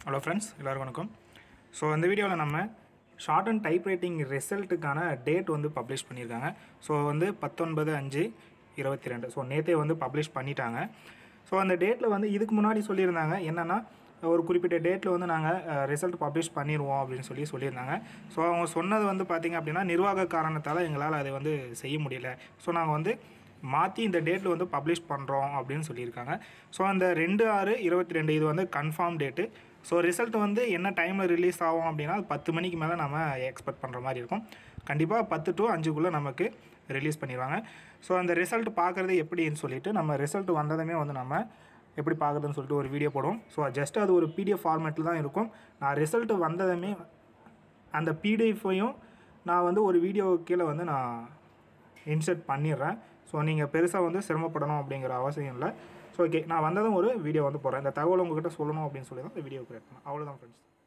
hello friends எல்லோருக்கும் வணக்கம் so இந்த வீடியோவில் நம்ம ஷார்ட் அண்ட் டைப் ரைட்டிங் ரிசல்ட்டுக்கான டேட் வந்து பப்ளிஷ் பண்ணியிருக்காங்க ஸோ வந்து பத்தொன்பது அஞ்சு இருபத்தி ரெண்டு ஸோ நேற்றே வந்து பப்ளிஷ் பண்ணிட்டாங்க ஸோ அந்த டேட்டில் வந்து இதுக்கு முன்னாடி சொல்லியிருந்தாங்க என்னென்னா ஒரு குறிப்பிட்ட டேட்டில் வந்து நாங்கள் ரிசல்ட் பப்ளிஷ் பண்ணிடுவோம் அப்படின்னு சொல்லி சொல்லியிருந்தாங்க ஸோ அவங்க சொன்னது வந்து பார்த்திங்க அப்படின்னா நிர்வாக காரணத்தால் எங்களால் அதை வந்து செய்ய முடியல ஸோ நாங்கள் வந்து மாற்றி இந்த டேட்டில் வந்து பப்ளிஷ் பண்ணுறோம் அப்படின்னு சொல்லியிருக்காங்க ஸோ அந்த ரெண்டு ஆறு இருபத்தி ரெண்டு இது வந்து கன்ஃபார்ம் டேட்டு ஸோ ரிசல்ட் வந்து என்ன டைமில் ரிலீஸ் ஆகும் அப்படின்னா அது பத்து மணிக்கு மேலே நம்ம எக்ஸ்பெக்ட் பண்ணுற மாதிரி இருக்கும் கண்டிப்பாக பத்து டு அஞ்சுக்குள்ளே நமக்கு ரிலீஸ் பண்ணிடுவாங்க ஸோ அந்த ரிசல்ட் பார்க்குறது எப்படின்னு சொல்லிட்டு நம்ம ரிசல்ட் வந்ததுமே வந்து நம்ம எப்படி பார்க்குறதுன்னு சொல்லிட்டு ஒரு வீடியோ போடுவோம் ஸோ ஜஸ்ட் அது ஒரு பிடிஎஃப் ஃபார்மேட்டில் தான் இருக்கும் நான் ரிசல்ட் வந்ததுமே அந்த பிடிஎஃப்பையும் நான் வந்து ஒரு வீடியோ கீழே வந்து நான் இன்சர்ட் பண்ணிடுறேன் ஸோ நீங்கள் பெருசாக வந்து சிரமப்படணும் அப்படிங்கிற அவசியம் இல்லை ஸோ ஓகே நான் வந்ததும் ஒரு வீடியோ வந்து போடுறேன் இந்த தகவல் உங்ககிட்ட சொல்லணும் அப்படின்னு சொல்லி தான் இந்த வீடியோ கிரியேட் பண்ணேன் அவ்வளோதான் ஃப்ரெண்ட்ஸ்